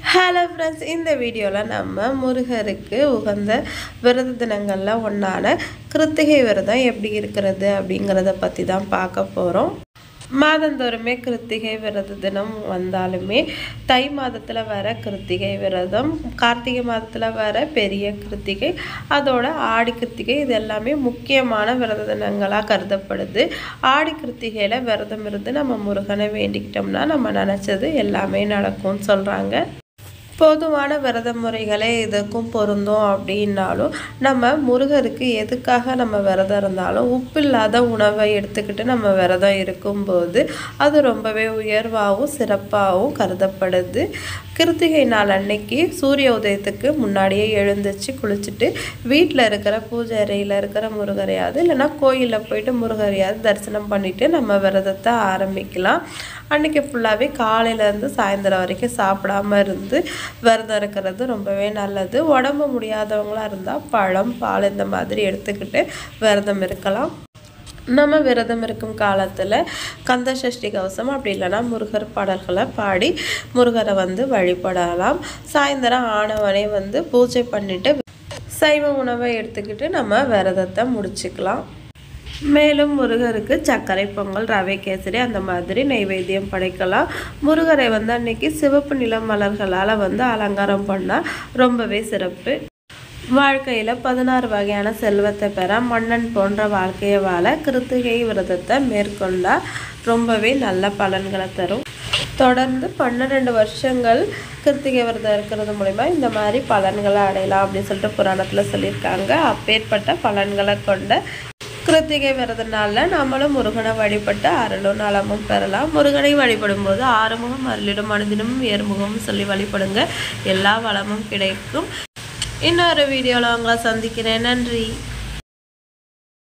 hello friends இந்த வீடியோவில் நம்ம முருகருக்கு உகந்த விரத தினங்களில் ஒன்றான கிருத்திகை விரதம் எப்படி இருக்கிறது அப்படிங்கிறத பற்றி தான் பார்க்க போகிறோம் மாதந்தோறுமே கிருத்திகை விரத தினம் வந்தாலுமே தை மாதத்தில் வர கிருத்திகை விரதம் கார்த்திகை மாதத்தில் வர பெரிய கிருத்திகை அதோட ஆடி கிருத்திகை இது எல்லாமே முக்கியமான விரத தினங்களாக கருதப்படுது ஆடி கிருத்திகையில் விரதம் இருந்து நம்ம முருகனை வேண்டிக்கிட்டோம்னா நம்ம நினச்சது எல்லாமே நடக்கும்னு சொல்கிறாங்க பொதுவான விரத முறைகளே இதுக்கும் பொருந்தும் அப்படின்னாலும் நம்ம முருகருக்கு எதுக்காக நம்ம விரதம் இருந்தாலும் உப்பில்லாத உணவை எடுத்துக்கிட்டு நம்ம விரதம் இருக்கும்போது அது ரொம்பவே உயர்வாகவும் சிறப்பாகவும் கருதப்படுது கிருத்திகை நாள் அன்னைக்கு சூரிய உதயத்துக்கு முன்னாடியே எழுந்திரிச்சு குளிச்சுட்டு வீட்டில் இருக்கிற பூஜை அறையில் இருக்கிற முருகரையாவது இல்லைன்னா கோயிலில் போயிட்டு முருகரையாவது தரிசனம் பண்ணிவிட்டு நம்ம விரதத்தை ஆரம்பிக்கலாம் அன்றைக்கி ஃபுல்லாகவே காலையிலேருந்து சாயந்தரம் வரைக்கும் சாப்பிடாம இருந்து விரதம் இருக்கிறது ரொம்பவே நல்லது உடம்பு முடியாதவங்களாக இருந்தால் பழம் பால் இந்த மாதிரி எடுத்துக்கிட்டு விரதம் இருக்கலாம் நம்ம விரதம் இருக்கும் காலத்தில் கந்த சஷ்டி கவசம் அப்படி இல்லைன்னா முருகர் பாடல்களை பாடி முருகரை வந்து வழிபடலாம் சாயந்தரம் ஆனவனே வந்து பூஜை பண்ணிட்டு சைவ உணவை எடுத்துக்கிட்டு நம்ம விரதத்தை முடிச்சுக்கலாம் மேலும் முருகருக்கு சர்க்கரை பொங்கல் ரவை கேசரி அந்த மாதிரி நைவேத்தியம் படைக்கலாம் முருகரை வந்து அன்னைக்கு சிவப்பு நில மலர்களால் வந்து அலங்காரம் பண்ணால் ரொம்பவே சிறப்பு வாழ்க்கையில் பதினாறு வகையான செல்வத்தை பெற மன்னன் போன்ற வாழ்க்கையை வாழ கிருத்திகை விரதத்தை மேற்கொண்டால் ரொம்பவே நல்ல பலன்களை தரும் தொடர்ந்து பன்னிரெண்டு வருஷங்கள் கிருத்திகை விரதம் இருக்கிறது மூலிமா இந்த மாதிரி பலன்களை அடையலாம் அப்படின்னு சொல்லிட்டு புராணத்தில் சொல்லியிருக்காங்க அப்பேற்பட்ட பலன்களை கொண்ட கிருத்திகை விரத நாளில் நம்மளும் முருகனை வழிபட்டு அருளும் நலமும் பெறலாம் முருகனை வழிபடும் போது ஆறுமுகம் அருளிடும் மனிதனும் ஏறுமுகம் சொல்லி வழிபடுங்க எல்லா வளமும் கிடைக்கும் இன்னொரு வீடியோவில் உங்களை சந்திக்கிறேன் நன்றி